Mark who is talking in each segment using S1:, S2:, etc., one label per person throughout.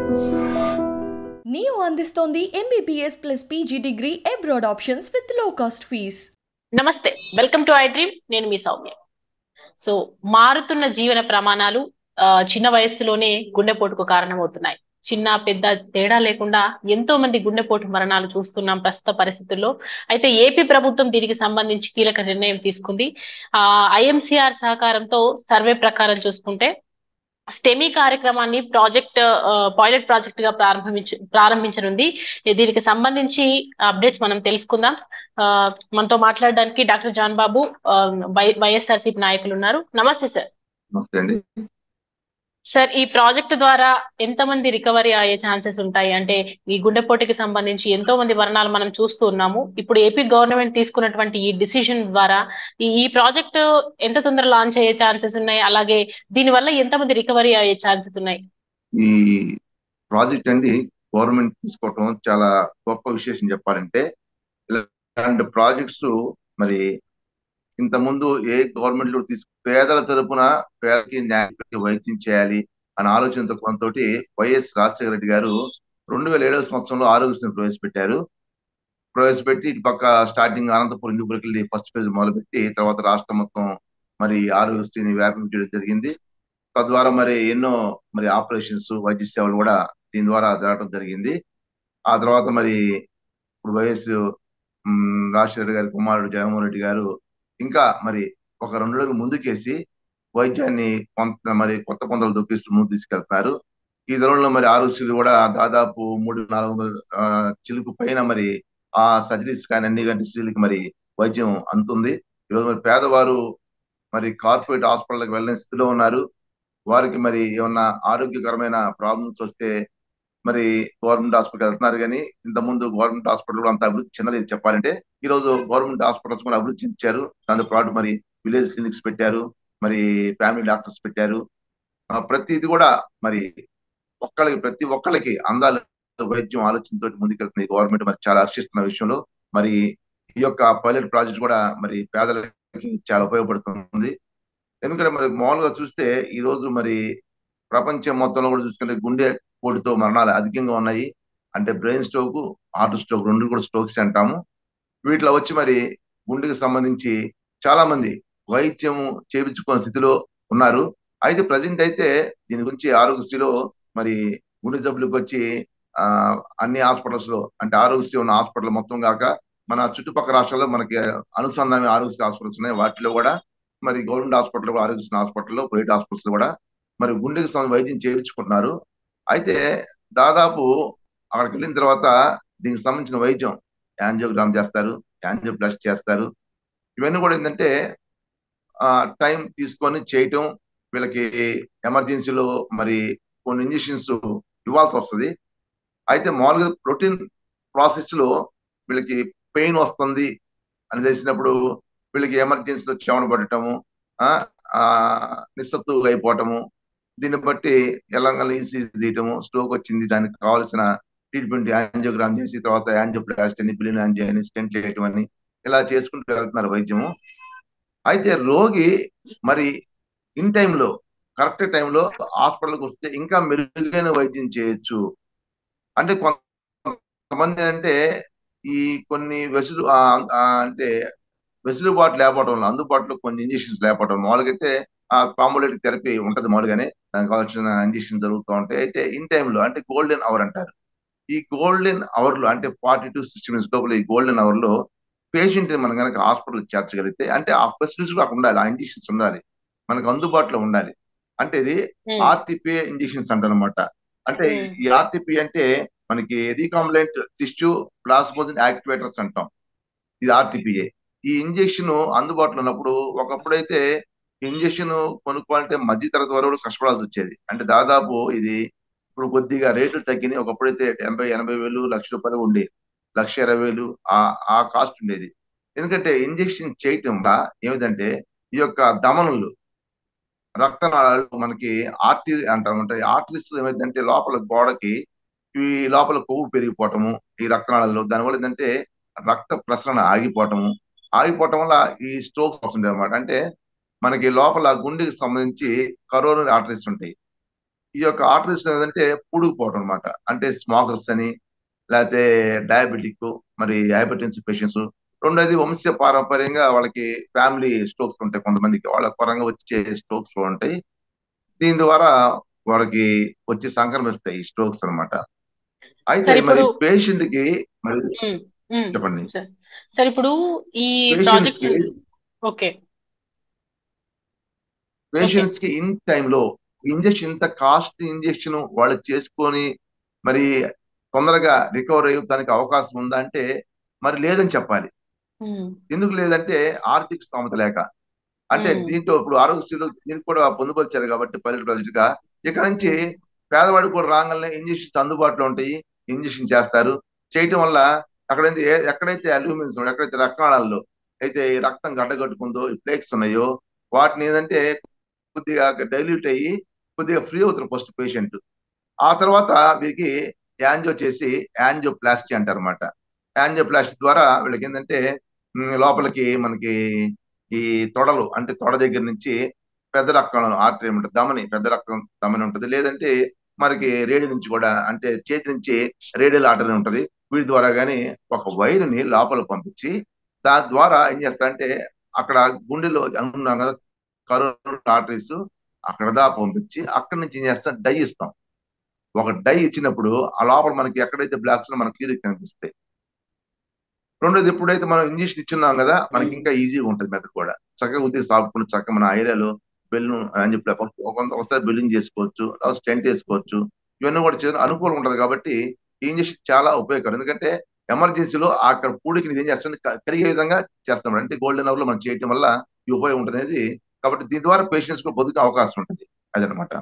S1: Neo అందిస్తోంది MBBS plus PG degree abroad options with low cost fees
S2: నమస్తే welcome to I dream నేను మీ Soumya so మారుతున్న జీవన ప్రమాణాలు ఆ, చిన్న వయస్సులోనే గుండెపోటుకు కారణమవుతున్నాయి చిన్న పెద్ద తేడా లేకుండా ఎంతో మంది గుండెపోటు మరణాలు చూస్తున్నాం ప్రస్తుత పరిస్థితుల్లో అయితే ఏపీ ప్రభుత్వం దీనికి సంబంధించి కీలక నిర్ణయం తీసుకుంది ఆ ఐఎంసీఆర్ సహకారంతో సర్వే ప్రకారం చూసుకుంటే స్టెమీ కార్యక్రమాన్ని ప్రాజెక్ట్ పైలట్ ప్రాజెక్ట్ గా ప్రారంభించ ప్రారంభించనుంది దీనికి సంబంధించి అప్డేట్స్ మనం తెలుసుకుందాం ఆ, మనతో మాట్లాడడానికి డాక్టర్ జాన్ బాబు వైఎస్ఆర్సీపీ నాయకులు ఉన్నారు నమస్తే సార్
S3: నమస్తే అండి
S2: సార్ ఈ ప్రాజెక్ట్ ద్వారా ఎంతమంది రికవరీ అయ్యే ఛాన్సెస్ ఉంటాయి అంటే ఈ గుండెపోటుకి సంబంధించి ఎంతో మంది మరణాలు మనం చూస్తూ ఉన్నాము ఇప్పుడు ఏపీ గవర్నమెంట్ తీసుకున్నటువంటి ఈ డిసిషన్ ద్వారా ఈ ఈ ప్రాజెక్ట్ ఎంత తొందర లాంచ్ అయ్యే ఛాన్సెస్ ఉన్నాయి అలాగే దీని వల్ల ఎంతమంది రికవరీ అయ్యే ఛాన్సెస్ ఉన్నాయి
S3: ఈ ప్రాజెక్ట్ అండి గవర్నమెంట్ తీసుకోవటం చాలా గొప్ప విశేషం చెప్పాలంటే ఇలాంటి ప్రాజెక్ట్స్ మరి ఇంత ముందు ఏ గవర్నమెంట్ లో తీసుకు పేదల తరపున పేదకి న్యాయ వైద్యం చేయాలి అనే ఆలోచనతో కొంతతోటి వైఎస్ రాజశేఖర రెడ్డి గారు రెండు వేల ఏడవ సంవత్సరంలో ఆరోగ్యశ్రీని ప్రవేశపెట్టారు ప్రవేశపెట్టి ఇటు పక్క స్టార్టింగ్ అనంతపురం ఇందుపురికి ఫస్ట్ ఫేజ్ మొదలుపెట్టి తర్వాత రాష్ట్రం మొత్తం మరి ఆరోగ్యశ్రీని వ్యాపించడం జరిగింది తద్వారా మరి ఎన్నో మరి ఆపరేషన్స్ వైద్య సేవలు కూడా దీని ద్వారా జరగడం జరిగింది ఆ తర్వాత మరి ఇప్పుడు వైఎస్ ఉమ్, రాజశేఖర గారి కుమారుడు జగన్మోహన్ రెడ్డి గారు ఇంకా మరి ఒక రెండు రోజులు ముందుకేసి వైద్యాన్ని కొంత మరి కొత్త కొందరు దొప్పిస్తూ ముందు తీసుకెళ్తున్నారు ఈ తరుణంలో మరి ఆరోగ్యశ్రీలు కూడా దాదాపు మూడు నాలుగు వందల ఆ, చిలుకు పైన మరి ఆ సర్జరీస్ కానీ అన్ని కానీ డిసీజులకి మరి వైద్యం అందుతుంది ఈరోజు మరి పేదవారు మరి కార్పొరేట్ హాస్పిటల్కి వెళ్ళని స్థితిలో ఉన్నారు వారికి మరి ఏమన్నా ఆరోగ్యకరమైన ప్రాబ్లమ్స్ వస్తే మరి గవర్నమెంట్ హాస్పిటల్ వెళ్తున్నారు కానీ ఇంత ముందు గవర్నమెంట్ హాస్పిటల్ కూడా అంత అభివృద్ధి చెందలేదు చెప్పాలంటే ఈ రోజు గవర్నమెంట్ హాస్పిటల్స్ కూడా అభివృద్ధి చెందారు దాంతో పాటు మరి విలేజ్ క్లినిక్స్ పెట్టారు మరి ఫ్యామిలీ డాక్టర్స్ పెట్టారు ఆ, ప్రతిది కూడా మరి ఒక్కళ్ళకి ప్రతి ఒక్కళ్ళకి అందాల వైద్యం ఆలోచనతో ముందుకెళ్తుంది గవర్నమెంట్ మరి చాలా హర్షిస్తున్న విషయంలో మరి ఈ యొక్క పైలట్ ప్రాజెక్ట్ కూడా మరి పేదలకి చాలా ఉపయోగపడుతుంది ఎందుకంటే మరి మామూలుగా చూస్తే ఈ రోజు మరి ప్రపంచం మొత్తంలో కూడా చూసుకుంటే గుండె పోటుతో మరణాలు అధికంగా ఉన్నాయి అంటే బ్రెయిన్ స్ట్రోక్ హార్ట్ స్ట్రోక్ రెండు కూడా స్ట్రోక్స్ అంటాము వీటిలో వచ్చి మరి గుండెకి సంబంధించి చాలా మంది వైద్యము చేయించుకున్న స్థితిలో ఉన్నారు అయితే ప్రజెంట్ అయితే దీని గురించి ఆరోగ్యశ్రీలో మరి గుండె జబ్బులకు వచ్చి ఆ అన్ని హాస్పిటల్స్ లో అంటే ఆరోగ్యశ్రీ ఉన్న హాస్పిటల్ మొత్తం కాక మన చుట్టుపక్కల రాష్ట్రాల్లో మనకి అనుసంధానం ఆరోగ్యశ్రీ హాస్పిటల్స్ ఉన్నాయి వాటిలో కూడా మరి గవర్నమెంట్ హాస్పిటల్ కూడా ఆరోగ్యశ్రీ హాస్పిటల్లో ప్రైవేట్ హాస్పిటల్స్ కూడా మరి గుండెకి సంబంధించి వైద్యం చేయించుకుంటున్నారు అయితే దాదాపు అక్కడికి వెళ్ళిన తర్వాత దీనికి సంబంధించిన వైద్యం యాంజియోగ్రామ్ చేస్తారు యాంజియోప్లాస్టీ చేస్తారు ఇవన్నీ కూడా ఏంటంటే టైం తీసుకొని చేయటం వీళ్ళకి ఎమర్జెన్సీలో మరి కొన్ని ఇంజెక్షన్స్ ఇవ్వాల్సి వస్తుంది అయితే మామూలుగా ప్రోటీన్ ప్రాసెస్ లో వీళ్ళకి పెయిన్ వస్తుంది అని తెలిసినప్పుడు వీళ్ళకి ఎమర్జెన్సీలో చెమట పడటము ఆ, ఆ, నిస్సత్తుగా అయిపోవటము దీన్ని బట్టి ఎలాగల ఈసీ తీయటము స్ట్రోక్ వచ్చింది దానికి కావాల్సిన ట్రీట్మెంట్ యాంజియోగ్రామ్ చేసి తర్వాత యాంజియోప్లాస్టీ అని బిలిన్ యాంజియో అని స్టెంట్ వేయటం అని ఇలా చేసుకుంటూ వెళ్తున్నారు వైద్యము అయితే రోగి మరి ఇన్ టైంలో కరెక్ట్ టైంలో హాస్పిటల్కి వస్తే ఇంకా మెరుగైన వైద్యం చేయొచ్చు అంటే కొంతమంది అంటే ఈ కొన్ని వెసులు ఆ, ఆ, అంటే వెసులుబాటు లేకపోవడం వల్ల అందుబాటులో కొన్ని ఇంజెక్షన్స్ లేకపోవడం మామూలుగా అయితే ఆ ప్రాంబులేటిక్ థెరపీ ఉంటది మామూలుగానే దానికి కావాల్సిన ఇంజెక్షన్ జరుగుతూ ఉంటాయి అయితే ఇన్ టైంలో అంటే గోల్డెన్ అవర్ అంటారు ఈ గోల్డెన్ అవర్ లో అంటే ఫార్టీ టు సిక్స్టీ మినిట్స్ లోపల ఈ గోల్డెన్ అవర్ లో పేషెంట్ మనం కనుక హాస్పిటల్ చేర్చగలిగితే అంటే ఆ ఫెసిలిటీస్ కూడా అక్కడ ఉండాలి ఆ ఇంజెక్షన్స్ ఉండాలి మనకు అందుబాటులో ఉండాలి అంటే ఇది
S2: ఉమ్,
S3: ఆర్టిపిఏ ఇంజెక్షన్స్ అంటారు అనమాట అంటే
S2: ఉమ్,
S3: ఈ ఆర్టిపి అంటే మనకి రీకాంబినెంట్ టిష్యూ ప్లాస్మోజిన్ యాక్టివేటర్స్ అంటాం ఇది ఆర్టిపిఏ ఈ ఇంజెక్షన్ అందుబాటులో ఉన్నప్పుడు ఒకప్పుడైతే ఇంజెక్షన్ కొనుక్కోవాలంటే మధ్య తరగతి వరకు కూడా కష్టపడాల్సి వచ్చేది అంటే దాదాపు ఇది ఇప్పుడు కొద్దిగా రేట్లు తగ్గినాయి ఒకప్పుడైతే ఎనభై ఎనభై వేలు లక్ష రూపాయలు ఉండేది లక్ష ఇరవై వేలు ఆ ఆ కాస్ట్ ఉండేది ఎందుకంటే ఇంజెక్షన్ చేయటం వల్ల ఏమిటంటే ఈ యొక్క దమనులు రక్తనాళాలు మనకి ఆర్టరీ అంటామంటే ఆర్టరీస్ ఏమైందంటే లోపల గోడకి ఈ లోపల కొవ్వు పెరిగిపోవటము ఈ రక్తనాళాల్లో దానివల్ల ఏంటంటే రక్త ప్రసరణ ఆగిపోవటము ఆగిపోవటం వల్ల ఈ స్ట్రోక్స్ వస్తుంటాయి అనమాట అంటే మనకి లోపల గుండెకి సంబంధించి కరోనరీ ఆర్టరీస్ ఉంటాయి ఈ యొక్క ఆర్టరీస్ ఏంటంటే పూడుకుపోవడం అనమాట అంటే స్మోకర్స్ అని లేకపోతే డయాబెటిక్ మరి హైపర్టెన్సివ్ పేషెంట్స్ రెండోది వంశ పారంపర్యంగా వాళ్ళకి ఫ్యామిలీ స్ట్రోక్స్ ఉంటాయి కొంతమందికి వాళ్ళ పరంగా వచ్చే స్ట్రోక్స్ ఉంటాయి దీని ద్వారా వాళ్ళకి వచ్చి సంక్రమిస్తాయి ఈ స్ట్రోక్స్ అనమాట అయితే
S2: సరే
S3: మరి
S2: ఇప్పుడు
S3: పేషెంట్ కి మరి
S2: ఉమ్, ఉమ్,
S3: చెప్పండి
S2: సరే సరే ఇప్పుడు ఈ
S3: పేషెంట్స్
S2: ప్రాజెక్ట్
S3: కి
S2: ఓకే ఓకే
S3: పేషెంట్స్ కి ఇన్ టైంలో ఇంజక్షన్ ఇంత కాస్ట్ ఇంజక్షన్ వాళ్ళు చేసుకొని మరి తొందరగా రికవర్ అయ్యడానికి అవకాశం ఉందా అంటే మరి లేదని చెప్పాలి
S2: ఉమ్,
S3: ఎందుకు లేదంటే ఆర్థిక స్తోమత లేక అంటే
S2: ఉమ్,
S3: దీంట్లో ఇప్పుడు ఆరోగ్యశ్రీలో దీనికి కూడా పొందుపరిచారు కాబట్టి పైలట్ ప్రాజెక్ట్ గా ఇక్కడ నుంచి పేదవాడికి కూడా రాగానే ఇంజక్షన్స్ అందుబాటులో ఉంటాయి ఇంజక్షన్ చేస్తారు చేయటం వల్ల అక్కడైతే ఏ- ఎక్కడైతే అల్యూమినియం ఉన్నాయో, ఎక్కడైతే రక్తనాళాల్లో అయితే ఈ రక్తం గడ్డగట్టుకుందో ఈ ప్లేక్స్ ఉన్నాయో వాటిని ఏంటంటే కొద్దిగా డైల్యూట్ అయ్యి కొద్దిగా ఫ్రీ అవుతారు ఫస్ట్ పేషెంట్ ఆ తర్వాత వీరికి యాంజో చేసి యాంజియోప్లాస్టీ అంటారు అనమాట యాంజియోప్లాస్టీ ద్వారా వీళ్ళకి ఏంటంటే ఉమ్, లోపలికి మనకి ఈ తొడలు అంటే తొడ దగ్గర నుంచి పెద్ద రక్తం ఆర్టరీ ఉంటుంది దమని పెద్ద రక్తం దమని ఉంటుంది లేదంటే మనకి రేడి నుంచి కూడా అంటే చేతి నుంచి రేడియల్ ఆర్టరీ ఉంటుంది వీటి ద్వారా కానీ ఒక వైరుని లోపల పంపించి దాని ద్వారా ఏం చేస్తారంటే అక్కడ గుండెలో అనుకున్నాం కదా కరోనా ఆర్టరీస్ అక్కడ దా పంపించి అక్కడి నుంచి ఏం చేస్తాం డై ఇస్తాం ఒక డై ఇచ్చినప్పుడు ఆ లోపల మనకి ఎక్కడైతే బ్లాక్స్ మనకి క్లియర్ కనిపిస్తాయి రెండోది ఎప్పుడైతే మనం ఇంజక్షన్ ఇచ్చున్నాం కదా మనకి ఇంకా ఈజీగా ఉంటుంది మెథడ్ కూడా చక్కగా ఉద్యోగ సాపుకుని చక్కగా మన ఐరియాలో బెలూన్ అని చెప్పి ఒకసారి బెలూన్ చేసుకోవచ్చు స్టెంట్ వేసుకోవచ్చు ఇవన్నీ కూడా చేయడం అనుకూలంగా ఉంటుంది కాబట్టి ఈ ఇంజక్షన్ చాలా ఉపయోగకరం ఎందుకంటే ఎమర్జెన్సీలో అక్కడ పూడికి ఏం చేస్తుంది క- కరిగే విధంగా చేస్తాం అంటే గోల్డెన్ అవర్ లో మనం చేయటం వల్ల ఈ ఉపయోగం ఉంటుంది అనేది కాబట్టి దీని ద్వారా పేషెంట్స్ కూడా బతుకే అవకాశం ఉంటుంది అదనమాట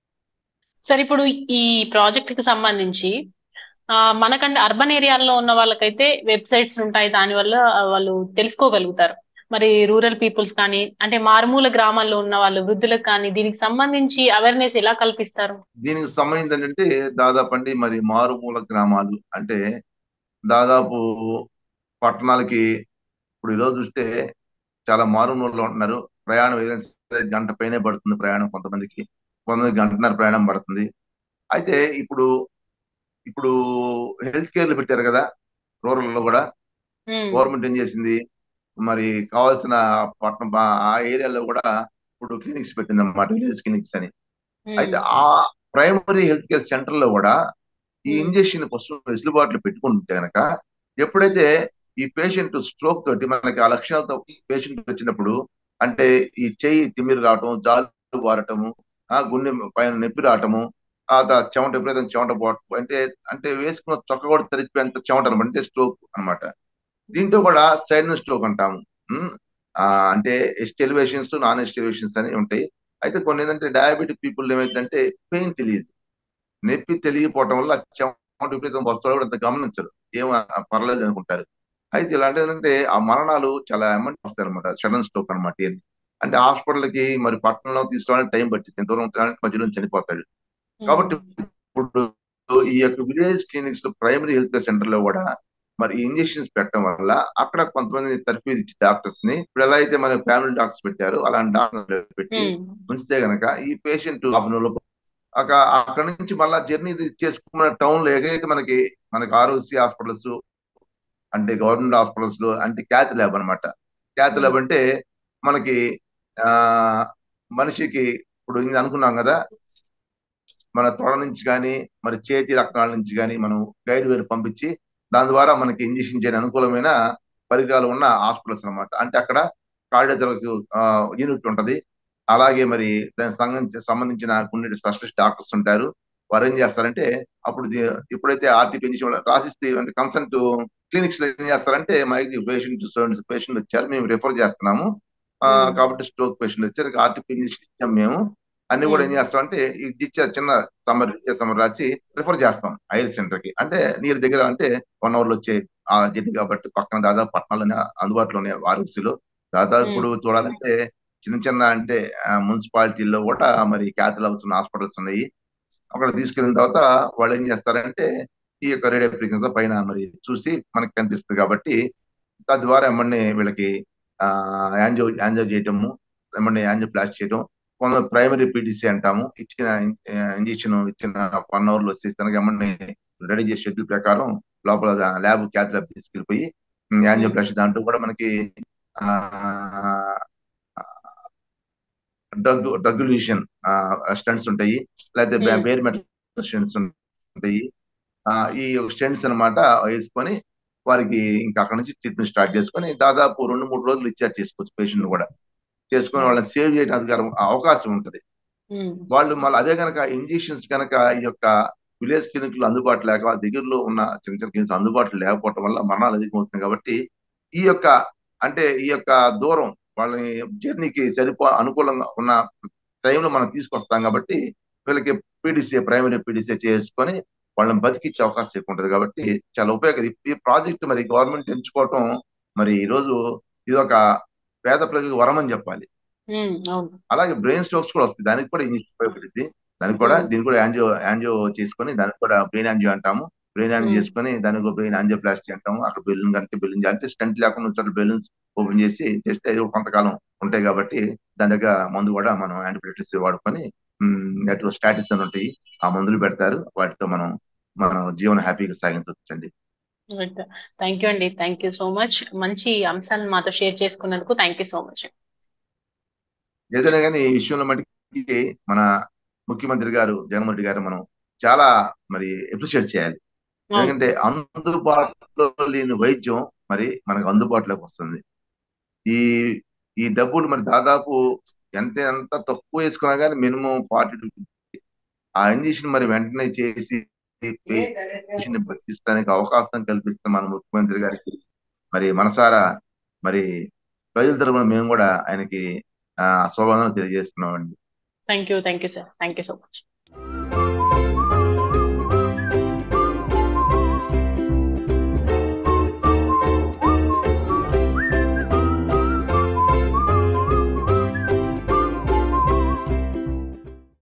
S2: సరే ఇప్పుడు ఈ ప్రాజెక్ట్ కి సంబంధించి ఆ, మనకంటే అర్బన్ ఏరియాల్లో ఉన్న వాళ్ళకైతే వెబ్సైట్స్ ఉంటాయి దానివల్ల వాళ్ళు తెలుసుకోగలుగుతారు మరి రూరల్ పీపుల్స్ కానీ అంటే మారుమూల గ్రామాల్లో ఉన్న వాళ్ళు వృద్ధులకు కానీ దీనికి సంబంధించి అవేర్నెస్ ఎలా కల్పిస్తారు
S3: దీనికి సంబంధించి ఏంటంటే దాదాపు అండి మరి మారుమూల గ్రామాలు అంటే దాదాపు పట్టణాలకి ఇప్పుడు ఈరోజు చూస్తే చాలా మారుమూలలో ఉంటున్నారు ప్రయాణం ఏదైనా సరే గంట పైనే పడుతుంది ప్రయాణం కొంతమందికి కొంతమందికి గంటన్నర ప్రయాణం పడుతుంది అయితే ఇప్పుడు ఇప్పుడు హెల్త్ కేర్లు పెట్టారు కదా రూరల్ లో కూడా
S2: ఉమ్,
S3: గవర్నమెంట్ ఏం చేసింది మరి కావాల్సిన పట్టణం ఆ- ఆ ఏరియాలో కూడా ఇప్పుడు క్లినిక్స్ పెట్టింది అనమాట విలేజ్ క్లినిక్స్ అని
S2: ఉమ్,
S3: అయితే ఆ ప్రైమరీ హెల్త్ కేర్ సెంటర్ లో కూడా ఈ
S2: ఉమ్,
S3: ఇంజక్షన్ ఫస్ట్ వెసులుబాట్లు పెట్టుకుంటే గనక ఎప్పుడైతే ఈ పేషెంట్ స్ట్రోక్ తోటి మనకి ఆ లక్షణాలతో పేషెంట్ వచ్చినప్పుడు అంటే ఈ చెయ్యి తిమ్మిరి రావటం జాలు వారటము ఆ గుండె పైన నొప్పి రావటము ఆ త- చెమట ఎప్పుడైతే చెమట పోవటం అంటే అంటే వేసుకున్న చొక్క కూడా తడిచిపోయేంత చెమట అనమాట అంటే స్ట్రోక్ అన్నమాట దీంట్లో కూడా సైడ్ స్ట్రోక్ అంటాము ఉమ్, ఆ, అంటే ఎస్టెలివేషన్స్ నాన్ ఎస్టెలివేషన్స్ అని ఉంటాయి అయితే కొన్ని ఏంటంటే డయాబెటిక్ పీపుల్ ఏమైందంటే పెయిన్ తెలియదు నొప్పి తెలియకపోవటం వల్ల చెమట విపరీతం వస్తాడు కూడా అంత గమనించరు ఏం ఆ, పర్లేదు అనుకుంటారు అయితే ఇలాంటి ఏంటంటే ఆ మరణాలు చాలా అమౌంట్ వస్తాయి అనమాట సడన్ స్ట్రోక్ అనమాట ఇది అంటే హాస్పిటల్కి మరి పట్టణంలో తీసుకోవాలని టైం పట్టింది ఎంత దూరం ఉండాలంటే మధ్యలో చనిపోతాడు కాబట్టి ఇప్పుడు ఈ యొక్క విలేజ్ క్లినిక్స్ లో ప్రైమరీ హెల్త్ కేర్ సెంటర్ లో కూడా మరి ఇంజెక్షన్స్ పెట్టడం వల్ల అక్కడ కొంతమంది తర్ఫీదు ఇచ్చి డాక్టర్స్ ని ఇప్పుడు ఎలా అయితే మన ఫ్యామిలీ డాక్టర్స్ పెట్టారు అలాంటి డాక్టర్ పెట్టి
S2: ఉమ్,
S3: ఉంచితే గనక ఈ పేషెంట్ అక్క అక్కడ నుంచి మళ్ళా జర్నీ చేసుకున్న టౌన్ లో ఏదైతే మనకి మనకి ఆరోగ్య హాస్పిటల్స్ అంటే గవర్నమెంట్ హాస్పిటల్స్ లో అంటే క్యాత్ ల్యాబ్ అన్నమాట క్యాత్ ల్యాబ్ అంటే మనకి ఆ మనిషికి ఇప్పుడు ఇది అనుకున్నాం కదా మన తొడ నుంచి కానీ మరి చేతి రక్తాల నుంచి కానీ మనం గైడ్ వేరు పంపించి దాని ద్వారా మనకి ఇంజక్షన్ చేయడానికి అనుకూలమైన పరికరాలు ఉన్న హాస్పిటల్స్ అన్నమాట అంటే అక్కడ కార్డియోథెరపీ యూనిట్ ఉంటది అలాగే మరి దానికి సంబంధించి సంబంధించిన కొన్ని స్పెషలిస్ట్ డాక్టర్స్ ఉంటారు వారు ఏం చేస్తారంటే అప్పుడు ది- ఎప్పుడైతే ఆర్టీపీ ఇంజక్షన్ రాసిస్తే అంటే కన్సల్ట్ క్లినిక్స్ లో ఏం చేస్తారంటే మాకు పేషెంట్ పేషెంట్ వచ్చారు మేము రిఫర్ చేస్తున్నాము ఆ,
S2: Hmm.
S3: కాబట్టి స్ట్రోక్ పేషెంట్ వచ్చారు ఆర్టీపీ ఇంజక్షన్ ఇచ్చాం మేము అన్ని కూడా ఏం
S2: Hmm.
S3: చేస్తాం అంటే ఇది ఇచ్చే చిన్న సమ్మర్ ఇచ్చే సమ్మర్ రాసి రిఫర్ చేస్తాం ఐదు సెంటర్ కి అంటే నీరు దగ్గర అంటే వన్ అవర్ లో వచ్చే ఆ జర్నీ కాబట్టి పక్కన దాదాపు పట్టణాల్లోనే అందుబాటులో ఉన్నాయి ఆర్ఎస్సీలో దాదాపు
S2: Hmm.
S3: ఇప్పుడు చూడాలంటే చిన్న చిన్న అంటే మున్సిపాలిటీల్లో కూడా మరి క్యాథల్ హౌస్ హాస్పిటల్స్ ఉన్నాయి అక్కడ తీసుకెళ్ళిన తర్వాత వాళ్ళు ఏం చేస్తారంటే ఈ యొక్క రేడియో ఫ్రీక్వెన్సీ పైన మరి చూసి మనకి కనిపిస్తుంది కాబట్టి తద్వారా ఎమ్మడిని వీళ్ళకి ఆ యాంజో యాంజో చేయటము ఎమ్మడిని యాంజో ప్లాస్ట్ చేయటం కొంత ప్రైమరీ పీటీసీ అంటాము ఇచ్చిన ఇంజక్షన్ ఇచ్చిన వన్ అవర్ లో వచ్చేసి తనకి ఏమన్నా రెడీ చేసే షెడ్యూల్ ప్రకారం లోపల ల్యాబ్ క్యాత్ ల్యాబ్ తీసుకెళ్ళిపోయి యాంజియోప్లాస్టీ దాంట్లో కూడా మనకి డ్రగ్ డ్రగ్యులేషన్ స్టెంట్స్ ఉంటాయి లేకపోతే
S2: Hmm.
S3: బేర్ మెటల్ స్టెంట్స్ ఉంటాయి ఆ, ఈ స్టెంట్స్ అన్నమాట వేసుకొని వారికి ఇంకా అక్కడ నుంచి ట్రీట్మెంట్ స్టార్ట్ చేసుకొని దాదాపు రెండు మూడు రోజులు ఇచ్చారు చేసుకోవచ్చు పేషెంట్ కూడా చేసుకొని వాళ్ళని సేవ్ చేయడానికి అవకాశం ఉంటుంది
S2: ఉమ్,
S3: వాళ్ళు మళ్ళీ అదే కనుక ఇంజెక్షన్స్ కనుక ఈ యొక్క విలేజ్ క్లినిక్లు అందుబాటు లేక వాళ్ళ దగ్గరలో ఉన్న చిన్న చిన్న క్లినిక్స్ అందుబాటులో లేకపోవడం వల్ల మరణాలు అధికమవుతున్నాయి కాబట్టి ఈ యొక్క అంటే ఈ యొక్క దూరం వాళ్ళని జర్నీకి సరిపో అనుకూలంగా ఉన్న టైంలో మనం తీసుకొస్తాం కాబట్టి వీళ్ళకి పీడిసీ ప్రైమరీ పీడిసీ చేసుకొని వాళ్ళని బతికిచ్చే అవకాశం ఎక్కువ ఉంటుంది కాబట్టి చాలా ఉపయోగం ఈ ప్రాజెక్ట్ మరి గవర్నమెంట్ ఎంచుకోవటం మరి ఈ రోజు ఇది ఒక పేద ప్రజలకు వరం అని చెప్పాలి
S2: ఉమ్, అవును
S3: అలాగే బ్రెయిన్ స్ట్రోక్స్ కూడా వస్తాయి దానికి కూడా ఇంజక్షన్ ఉపయోగపడుద్ది దానికి కూడా
S2: Hmm.
S3: దీనికి కూడా యాంజియో యాంజియో చేసుకొని దానికి కూడా బ్రెయిన్ యాంజియో అంటాము బ్రెయిన్ యాంజియో
S2: Hmm.
S3: చేసుకొని దానికి బ్రెయిన్ యాంజియోప్లాస్టీ అంటాము అక్కడ బెలూన్ కంటే బెలూన్ అంటే స్టెంట్ లేకుండా చోట బెలూన్స్ ఓపెన్ చేసి చేస్తే అది కూడా కొంతకాలం ఉంటాయి కాబట్టి దాని దగ్గర మందు కూడా మనం యాంటీబయాటిక్స్ వాడుకొని అటు స్టాటిస్ అని ఉంటాయి ఆ మందులు పెడతారు వాటితో మనం మనం జీవన హ్యాపీగా సాగించవచ్చండి
S2: థ్యాంక్ యూ అండి థ్యాంక్ యూ సో మచ్ మంచి అంశాలను మాతో షేర్ చేసుకున్నందుకు థ్యాంక్ యూ సో మచ్
S3: ఏదైనా కానీ ఈ విషయంలో మటుకి మన ముఖ్యమంత్రి గారు జగన్మోహన్ రెడ్డి గారు మనం చాలా మరి అప్రిషియేట్ చేయాలి ఎందుకంటే అందుబాటులో లేని వైద్యం మరి మనకు అందుబాటులోకి వస్తుంది ఈ ఈ డబ్బులు మరి దాదాపు ఎంత ఎంత తక్కువ వేసుకున్నా కానీ మినిమం ఫార్టీ టు ఆ ఇంజక్షన్ మరి వెంటనే చేసి పేషెంట్ ని బతికిస్తానికి అవకాశం కల్పిస్తే మన ముఖ్యమంత్రి గారికి మరి మనసారా మరి ప్రజల తరపున మేము కూడా ఆయనకి ఆ శోభానం తెలియజేస్తున్నామండి
S2: thank you thank you sir thank you so much